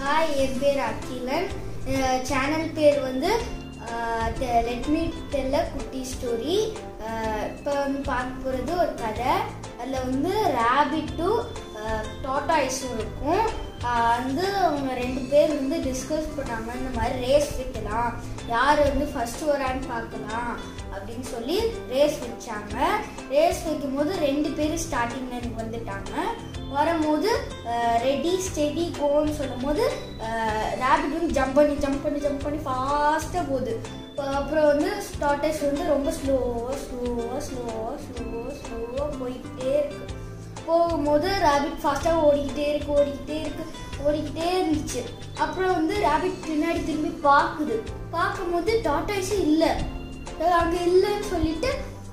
hi என் பேர் Akilan channel பேர் வந்து லெட் மீ டெல்ல குட்டி ஸ்டோரி இப்போ வந்து பார்க்க போகிறது ஒரு கதை அதில் வந்து ரேபிட்டும் டாட்டாய்ஸும் இருக்கும் ஆஹ் வந்து அவங்க ரெண்டு பேர் வந்து டிஸ்கஸ் பண்ணாங்க இந்த மாதிரி ரேஸ் வைக்கலாம் யார் வந்து ஃபர்ஸ்ட் வரான்னு பார்க்கலாம் அப்படின்னு சொல்லி ரேஸ் வச்சாங்க ரேஸ் வைக்கும் போது ரெண்டு பேரும் ஸ்டார்டிங் லைனுக்கு வந்துட்டாங்க வரும்போது ரெடி ஸ்டெடி கோன்னு சொல்லும் போது ரேபிட் வந்து ஜம்ப் பண்ணி ஜம்ப் பண்ணி ஜம்ப் பண்ணி ஃபாஸ்ட்டாக போகுது அப்ப- அப்புறம் வந்து டாட்டஸ் வந்து ரொம்ப ஸ்லோவாக ஸ்லோவாக ஸ்லோவாக ஸ்லோவாக ஸ்லோவாக போயிட்டே இருக்கு போகும்போது ரேபிட் ஃபாஸ்ட்டாக ஓடிக்கிட்டே இருக்கு ஓடிக்கிட்டே இருக்கு ஓடிக்கிட்டே இருந்துச்சு அப்புறம் வந்து ரேபிட் பின்னாடி திரும்பி பார்க்குது பார்க்கும்போது டாட்டாஸே இல்லை அங்கே இல்லைன்னு சொல்லிட்டு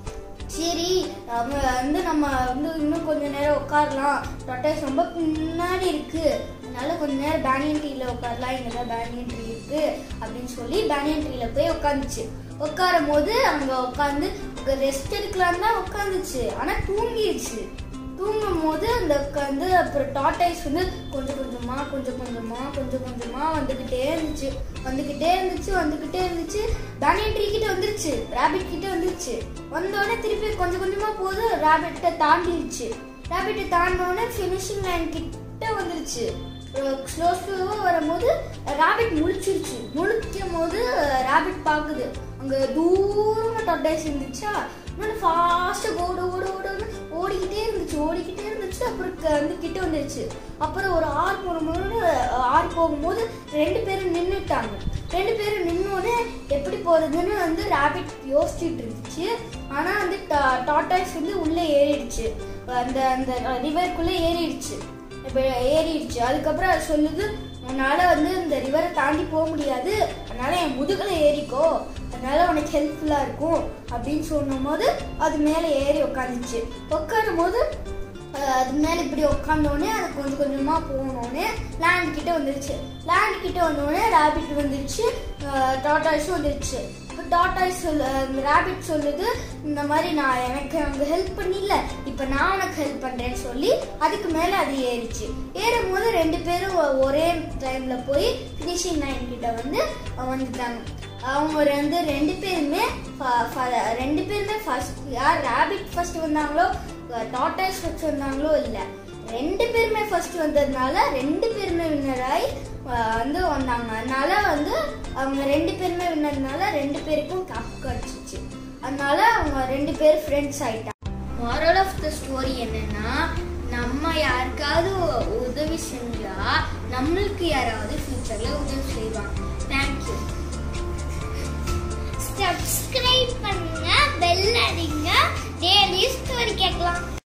சரி நம்ம வந்து நம்ம வந்து இன்னும் கொஞ்ச நேரம் உட்காரலாம் டாட்டாஸ் ரொம்ப பின்னாடி இருக்கு அதனால கொஞ்ச நேரம் பேனியன் ட்ரீல உட்காரலாம் இங்கே தான் பேனியன் ட்ரீ இருக்கு அப்படின்னு சொல்லி பேனியன் ட்ரீல போய் உட்காந்துச்சு உட்காரும் போது அங்கே உட்காந்து ரெஸ்ட் எடுக்கலாம் தான் உட்காந்துச்சு ஆனால் தூங்கிடுச்சு தூங்கும் போது அந்த வந்து அப்புறம் டாட்டைஸ் வந்து கொஞ்சம் கொஞ்சமா கொஞ்சம் கொஞ்சமா கொஞ்சம் கொஞ்சமா வந்துகிட்டே இருந்துச்சு வந்துகிட்டே இருந்துச்சு வந்துகிட்டே இருந்துச்சு பேனியன் ட்ரீ கிட்ட வந்துருச்சு ரேபிட் கிட்ட வந்துருச்சு வந்த உடனே திருப்பி கொஞ்சம் கொஞ்சமா போது ரேபிட்டை தாண்டிடுச்சு ரேபிட்டை தாண்டினோடனே ஃபினிஷிங் லைன் கிட்ட வந்துருச்சு ஸ்லோ ஸ்லோவாக வரும்போது ரேபிட் முழிச்சிருச்சு முழிக்கும் போது ரேபிட் பார்க்குது அங்கே தூரமாக டாட்டைஸ் இருந்துச்சா இன்னொன்று ஃபாஸ்ட்டாக ஓட ஓட ஓட ஓட ஓடிக்கிட்டே இருந்துச்சு ஓடிக்கிட்டே இருந்துச்சு அப்புறம் க- வந்து கிட்ட வந்துருச்சு அப்புறம் ஒரு ஆறு போகும்போது ஆறு போகும்போது ரெண்டு பேரும் நின்றுட்டாங்க ரெண்டு பேரும் நின்னோடனே எப்படி போகிறதுன்னு வந்து ரேபிட் யோசிச்சுட்டு இருந்துச்சு ஆனால் வந்து டாட்டாய்ஸ் வந்து உள்ளே ஏறிடுச்சு அந்த அந்த ரிவருக்குள்ளே ஏறிடுச்சு இப்போ ஏறிடுச்சு அதுக்கப்புறம் அது சொல்லுது உன்னால வந்து இந்த ரிவரை தாண்டி போக முடியாது அதனால என் முதுகுல ஏறிக்கோ அதனால உனக்கு ஹெல்ப்ஃபுல்லா இருக்கும் அப்படின்னு சொன்னும் போது அது மேலே ஏறி உட்காந்துச்சு உட்காரும் போது அஹ், அது மேலே இப்படி உட்காந்தோடனே அது கொஞ்சம் கொஞ்சமா போனோடனே லேண்ட் கிட்ட வந்துருச்சு லேண்ட் கிட்ட வந்தோடனே ரேபிட் வந்துருச்சு டாட்டாஸும் வந்துருச்சு இப்போ டாட்டாய்ஸ் சொல் ரேபிட் சொல்லுது இந்த மாதிரி நான் எனக்கு அங்கே ஹெல்ப் பண்ணில இப்போ நான் உனக்கு ஹெல்ப் பண்ணுறேன்னு சொல்லி அதுக்கு மேலே அது ஏறிச்சு ஏறும் போது ரெண்டு பேரும் ஒ- ஒரே டைமில் போய் ஃபினிஷிங் லைன் கிட்ட வந்து அஹ், வந்துட்டாங்க அவங்க வந்து ரெண்டு பேருமே ஃப- ஃப- ரெண்டு பேருமே ஃபர்ஸ்ட் யார் ரேபிட் ஃபர்ஸ்ட் வந்தாங்களோ டாட்டாய்ஸ் ஃபர்ஸ்ட் வந்தாங்களோ இல்லை ரெண்டு பேருமே ஃபர்ஸ்ட் வந்ததுனால ரெண்டு பேருமே வின்னர் ஆகி அஹ், வந்து வந்தாங்க அதனால வந்து அவங்க ரெண்டு பேருமே வின்னதுனால ரெண்டு பேருக்கும் கப் கிடச்சிச்சு அதனால அவங்க ரெண்டு பேரும் ஃப்ரெண்ட்ஸ் ஆயிட்டாங்க moral ஆஃப் த ஸ்டோரி என்னன்னா நம்ம யாருக்காவது உ- உதவி செஞ்சா நம்மளுக்கு யாராவது ஃபியூச்சர்ல உதவி செய்வாங்க தேங்க்யூ சப்ஸ்கிரைப் பண்ணுங்க பெல் அடிங்க டெய்லி ஸ்டோரி கேட்கலாம்